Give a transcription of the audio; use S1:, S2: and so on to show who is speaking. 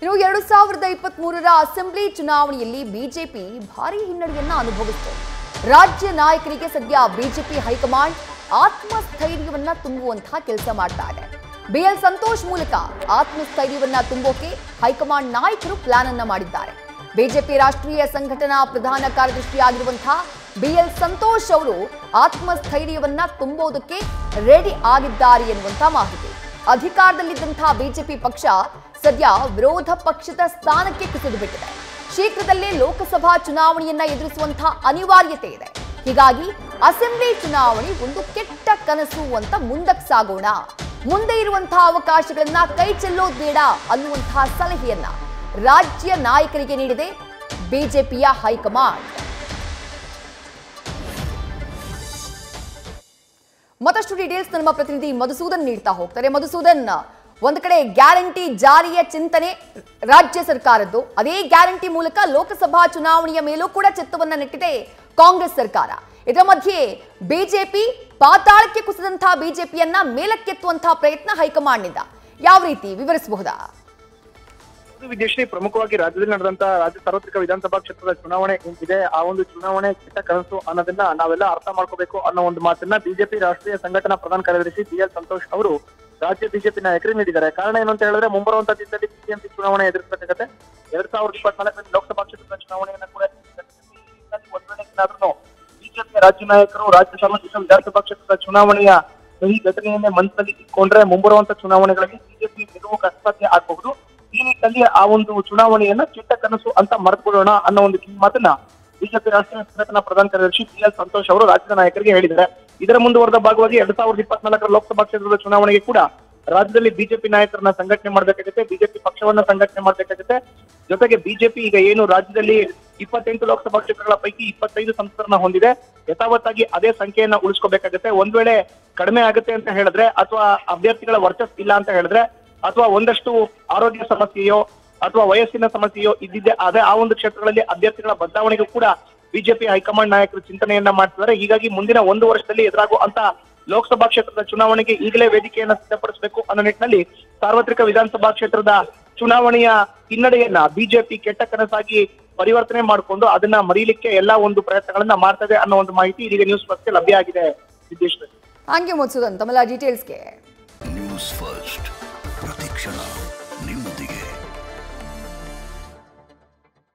S1: ಇನ್ನು ಎರಡು ಸಾವಿರದ ಇಪ್ಪತ್ತ್ ಮೂರರ ಅಸೆಂಬ್ಲಿ ಚುನಾವಣೆಯಲ್ಲಿ ಬಿಜೆಪಿ ಭಾರಿ ಹಿನ್ನಡೆಯನ್ನ ಅನುಭವಿಸಿತು ರಾಜ್ಯ ನಾಯಕರಿಗೆ ಸದ್ಯ ಬಿಜೆಪಿ ಹೈಕಮಾಂಡ್ ಆತ್ಮಸ್ಥೈರ್ಯವನ್ನ ತುಂಬುವಂತಹ ಕೆಲಸ ಮಾಡ್ತಾ ಇದೆ ಬಿಎಲ್ ಸಂತೋಷ್ ಮೂಲಕ ಆತ್ಮಸ್ಥೈರ್ಯವನ್ನ ತುಂಬೋಕೆ ಹೈಕಮಾಂಡ್ ನಾಯಕರು ಪ್ಲಾನ್ ಅನ್ನ ಮಾಡಿದ್ದಾರೆ ಬಿಜೆಪಿ ರಾಷ್ಟ್ರೀಯ ಸಂಘಟನಾ ಪ್ರಧಾನ ಕಾರ್ಯದರ್ಶಿಯಾಗಿರುವಂತಹ ಬಿಎಲ್ ಸಂತೋಷ್ ಅವರು ಆತ್ಮಸ್ಥೈರ್ಯವನ್ನ ತುಂಬೋದಕ್ಕೆ ರೆಡಿ ಆಗಿದ್ದಾರೆ ಎನ್ನುವಂತ ಮಾಹಿತಿ ಅಧಿಕಾರದಲ್ಲಿದ್ದಂತಹ ಬಿಜೆಪಿ ಪಕ್ಷ ಸದ್ಯ ವಿರೋಧ ಪಕ್ಷದ ಸ್ಥಾನಕ್ಕೆ ಕುಸಿದು ಬಿಟ್ಟಿದೆ ಶೀಘ್ರದಲ್ಲೇ ಲೋಕಸಭಾ ಚುನಾವಣೆಯನ್ನ ಎದುರಿಸುವಂತಹ ಅನಿವಾರ್ಯತೆ ಇದೆ ಹೀಗಾಗಿ ಅಸೆಂಬ್ಲಿ ಚುನಾವಣೆ ಒಂದು ಕೆಟ್ಟ ಕನಸು ಅಂತ ಮುಂದಕ್ಕೆ ಸಾಗೋಣ ಮುಂದೆ ಇರುವಂತಹ ಅವಕಾಶಗಳನ್ನ ಕೈ ಚೆಲ್ಲೋದ್ ಬೇಡ ಅನ್ನುವಂತಹ ಸಲಹೆಯನ್ನ ರಾಜ್ಯ ನಾಯಕರಿಗೆ ನೀಡಿದೆ ಬಿಜೆಪಿಯ ಹೈಕಮಾಂಡ್ ಮತ್ತಷ್ಟು ಡೀಟೇಲ್ಸ್ ನಮ್ಮ ಪ್ರತಿನಿಧಿ ಮಧುಸೂದನ್ ನೀಡ್ತಾ ಹೋಗ್ತಾರೆ ಮಧುಸೂದನ್ ಒಂದು ಕಡೆ ಗ್ಯಾರಂಟಿ ಜಾರಿಯ ಚಿಂತನೆ ರಾಜ್ಯ ಸರ್ಕಾರದ್ದು ಅದೇ ಗ್ಯಾರಂಟಿ ಮೂಲಕ ಲೋಕಸಭಾ ಚುನಾವಣೆಯ ಮೇಲೂ ಕೂಡ ಚಿತ್ತವನ್ನ ನೆಟ್ಟಿದೆ ಕಾಂಗ್ರೆಸ್ ಸರ್ಕಾರ ಇದರ ಮಧ್ಯೆ ಬಿಜೆಪಿ ಪಾತಾಳಕ್ಕೆ ಕುಸಿದಂತಹ ಬಿಜೆಪಿಯನ್ನ ಮೇಲಕ್ಕೆತ್ತುವಂತಹ ಪ್ರಯತ್ನ ಹೈಕಮಾಂಡ್ನಿಂದ ಯಾವ ರೀತಿ ವಿವರಿಸಬಹುದಾ
S2: ಹೌದು ವಿದ್ಯಶ್ರೀ ಪ್ರಮುಖವಾಗಿ ರಾಜ್ಯದಲ್ಲಿ ನಡೆದಂತ ರಾಜ್ಯ ಸಾರ್ವತ್ರಿಕ ವಿಧಾನಸಭಾ ಕ್ಷೇತ್ರದ ಚುನಾವಣೆ ಏನಿದೆ ಆ ಒಂದು ಚುನಾವಣೆ ಕೆಟ್ಟ ಕನಸು ಅನ್ನೋದನ್ನ ನಾವೆಲ್ಲ ಅರ್ಥ ಮಾಡ್ಕೋಬೇಕು ಅನ್ನೋ ಒಂದು ಮಾತನ್ನ ಬಿಜೆಪಿ ರಾಷ್ಟ್ರೀಯ ಸಂಘಟನಾ ಪ್ರಧಾನ ಕಾರ್ಯದರ್ಶಿ ಬಿ ಎಲ್ ಸಂತೋಷ್ ಅವರು ರಾಜ್ಯ ಬಿಜೆಪಿ ನಾಯಕರಿಗೆ ನೀಡಿದ್ದಾರೆ ಕಾರಣ ಏನು ಅಂತ ಹೇಳಿದ್ರೆ ಮುಂಬರುವಂತ ದಿನದಲ್ಲಿ ಬಿಬಿಎಂಪಿ ಚುನಾವಣೆ ಎದುರಿಸಬೇಕಾಗತ್ತೆ ಎರಡ್ ಸಾವಿರದ ಇಪ್ಪತ್ನಾಲ್ಕರಲ್ಲಿ ಲೋಕಸಭಾ ಕ್ಷೇತ್ರದ ಚುನಾವಣೆಯನ್ನ ಕೂಡ ಎದುರಿಸಬೇಕಾಗತ್ತೆ. ಒಂದ್ ವೇಳೆ ಏನಾದ್ರೂ ಬಿಜೆಪಿಯ ರಾಜ್ಯ ನಾಯಕರು ರಾಜ್ಯ ಸಾರ್ವತ್ರಿಕ ವಿಧಾನಸಭಾ ಕ್ಷೇತ್ರದ ಚುನಾವಣೆಯ ಈ ಘಟನೆಯನ್ನೇ ಮನಸ್ಸಲ್ಲಿ ಇಟ್ಕೊಂಡ್ರೆ ಮುಂಬರುವಂತ ಚುನಾವಣೆಗಳಲ್ಲಿ ಬಿಜೆಪಿ ಗೆಲುವು ಕಷ್ಟಸಾಧ್ಯ ಆಗಬಹುದು ಈ ನಿಟ್ಟಿನಲ್ಲಿ ಆ ಒಂದು ಚುನಾವಣೆಯನ್ನ ಕೆಟ್ಟ ಕನಸು ಅಂತ ಮರೆತುಬಿಡೋಣ ಅನ್ನೋ ಒಂದು ಕಿವಿ ಮಾತನ್ನ ಬಿಜೆಪಿ ರಾಷ್ಟ್ರೀಯ ಸಂಘಟನಾ ಪ್ರಧಾನ ಕಾರ್ಯದರ್ಶಿ ಬಿ ಎಲ್ ಸಂತೋಷ್ ಅವರು ರಾಜ್ಯದ ನಾಯಕರಿಗೆ ಹೇಳಿದ್ದಾರೆ ಇದರ ಮುಂದುವರೆದ ಭಾಗವಾಗಿ ಎರಡ್ ಸಾವಿರದ ಇಪ್ಪತ್ನಾಲ್ಕರ ಲೋಕಸಭಾ ಕ್ಷೇತ್ರದ ಚುನಾವಣೆಗೆ ಕೂಡ ರಾಜ್ಯದಲ್ಲಿ ಬಿಜೆಪಿ ನಾಯಕರನ್ನ ಸಂಘಟನೆ ಮಾಡಬೇಕಾಗುತ್ತೆ ಬಿಜೆಪಿ ಪಕ್ಷವನ್ನ ಸಂಘಟನೆ ಮಾಡಬೇಕಾಗುತ್ತೆ ಜೊತೆಗೆ ಬಿಜೆಪಿ ಈಗ ಏನು ರಾಜ್ಯದಲ್ಲಿ ಇಪ್ಪತ್ತೆಂಟು ಲೋಕಸಭಾ ಕ್ಷೇತ್ರಗಳ ಪೈಕಿ ಇಪ್ಪತ್ತೈದು ಸಂಸದರನ್ನ ಹೊಂದಿದೆ ಯಥಾವತ್ತಾಗಿ ಅದೇ ಸಂಖ್ಯೆಯನ್ನ ಉಳಿಸ್ಕೋಬೇಕಾಗುತ್ತೆ ಒಂದ್ ವೇಳೆ ಕಡಿಮೆ ಆಗುತ್ತೆ ಅಂತ ಹೇಳಿದ್ರೆ ಅಥವಾ ಅಭ್ಯರ್ಥಿಗಳ ವರ್ಚಸ್ ಇಲ್ಲ ಅಂತ ಹೇಳಿದ್ರೆ ಅಥವಾ ಒಂದಷ್ಟು ಆರೋಗ್ಯ ಸಮಸ್ಯೆಯೋ ಅಥವಾ ವಯಸ್ಸಿನ ಸಮಸ್ಯೆಯೋ ಇದ್ದಿದ್ದೆ ಆದ್ರೆ ಆ ಒಂದು ಕ್ಷೇತ್ರಗಳಲ್ಲಿ ಅಭ್ಯರ್ಥಿಗಳ ಬದಲಾವಣೆಗೂ ಕೂಡ ಬಿಜೆಪಿ ಹೈಕಮಾಂಡ್ ನಾಯಕರು ಚಿಂತನೆಯನ್ನ ಮಾಡ್ತಿದ್ದಾರೆ ಹೀಗಾಗಿ ಮುಂದಿನ ಒಂದು ವರ್ಷದಲ್ಲಿ ಎದುರಾಗುವಂತ ಲೋಕಸಭಾ ಕ್ಷೇತ್ರದ ಚುನಾವಣೆಗೆ ಈಗಲೇ ವೇದಿಕೆಯನ್ನ ಸಿದ್ಧಪಡಿಸಬೇಕು ಅನ್ನೋ ನಿಟ್ಟಿನಲ್ಲಿ ಸಾರ್ವತ್ರಿಕ ವಿಧಾನಸಭಾ ಕ್ಷೇತ್ರದ ಚುನಾವಣೆಯ ಹಿನ್ನಡೆಯನ್ನ ಬಿಜೆಪಿ ಕೆಟ್ಟ ಕನಸಾಗಿ ಪರಿವರ್ತನೆ ಮಾಡಿಕೊಂಡು ಅದನ್ನ ಮರೀಲಿಕ್ಕೆ ಎಲ್ಲಾ ಒಂದು ಪ್ರಯತ್ನಗಳನ್ನ ಮಾಡ್ತದೆ ಅನ್ನೋ ಒಂದು ಮಾಹಿತಿ ಇದೀಗ ನ್ಯೂಸ್ ಫಸ್ಟ್ ಲಭ್ಯ ಆಗಿದೆ ಸಿದ್ದೇಶ್ವರ್
S1: ಹಂಗೆ ಮಧುಸೂದನ್ ತಮ್ಮೆಲ್ಲ ಡೀಟೇಲ್ಸ್ಗೆ
S3: ನ್ಯೂಸ್ ಫಸ್ಟ್ ಪ್ರತಿಕ್ಷಣ